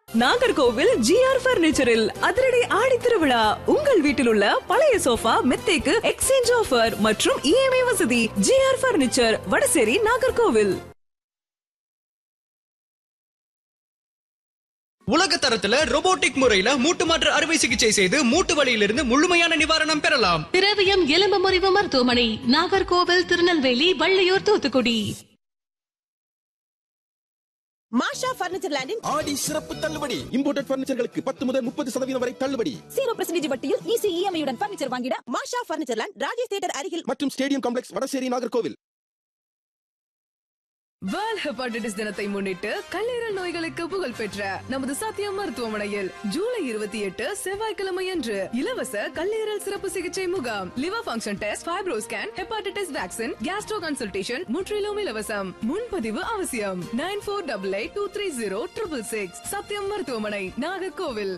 Nagercoil GR பர்னிச்சரில் அதிரடி ஆடி திருவிழா உங்கள் வீட்டில் உள்ள பழைய சோஃபா மெத்தைக்கு எக்ஸ்சேஞ்ச் ஆஃபர் மற்றும் இஎம்ஐ வசதி ஜிஆர் பர்னிச்சர் வடசேரி நாகர்கோவில் உலக தரத்துல robotic முறையில மூட்டு மாற்று அறுவை சிகிச்சை செய்து மூட்டு வலியிலிருந்து முழுமையான நிவாரணம் பெறலாம் திரவியம் எலும்பு முறிவு மருத்துவமனை நாகர்கோவில் திருநெல்வேலி வள்ளியூர் தூத்துக்குடி மாஷா பர்னிச்சர் லேண்டின் ஆடி சிறப்பு தள்ளுபடி இம்போர்ட்டட் பர்னிச்சர்களுக்கு பத்து முதல் முப்பது சதவீதம் வரை தள்ளுபடி ஜீரோ பர்சன்டேஜ் வட்டியில் ஈஸி இஎம்ஐயுடன் பர்னிச்சர் வாங்கிட Masha furniture land Rajesh theatre அருகில் மற்றும் stadium complex Vadasery Nagercoil world hepatitis தினத்தை முன்னிட்டு கல்லீரல் நோய்களுக்கு புகழ் பெற்ற நமது சத்தியம் மருத்துவமனையில் ஜூலை இருபத்தி எட்டு செவ்வாய்க்கிழமை அன்று இலவச கல்லீரல் சிறப்பு சிகிச்சை முகாம் liver function test fibro scan hepatitis vaccine gastro consultation முற்றிலும் இலவசம் முன்பதிவு அவசியம் nine four double eight two three zero triple six Sathyam மருத்துவமனை நாகர்கோவில்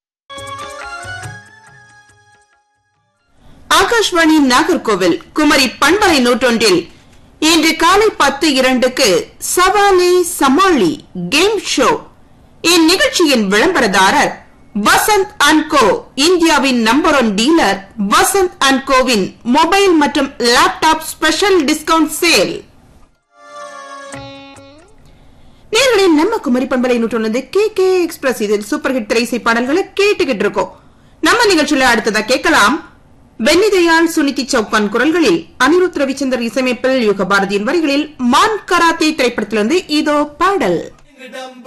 ஆகாஷ்வாணி நாகர்கோவில் குமரி பண்பலை நூற்றொன்றில் இன்று காலை பத்து இரண்டுக்கு சவாலே சமாளி கேம் ஷோ இந்நிகழ்ச்சியின் விளம்பரதாரர் வசந்த் அண்ட் கோ இந்தியாவின் number one dealer Vasanth and கோவின் மொபைல் மற்றும் லேப்டாப் ஸ்பெஷல் டிஸ்கவுண்ட் சேல் நேர்களே நம்ம குமரி பண்பலை நூற்றொன்று கே கே எக்ஸ்பிரஸ் இதில் சூப்பர் ஹிட் திரைசை பாடல்களை கேட்டுக்கிட்டு இருக்கோம் நம்ம நிகழ்ச்சியில அடுத்ததா கேட்கலாம் பென்னிதயாள் சுனிதி சௌகான் குரல்களில் அனிருத் ரவிச்சந்தர் இசையமைப்பில் யுக பாரதியின் வரிகளில் மான் கராத்தே திரைப்படத்திலிருந்து இதோ பாடல்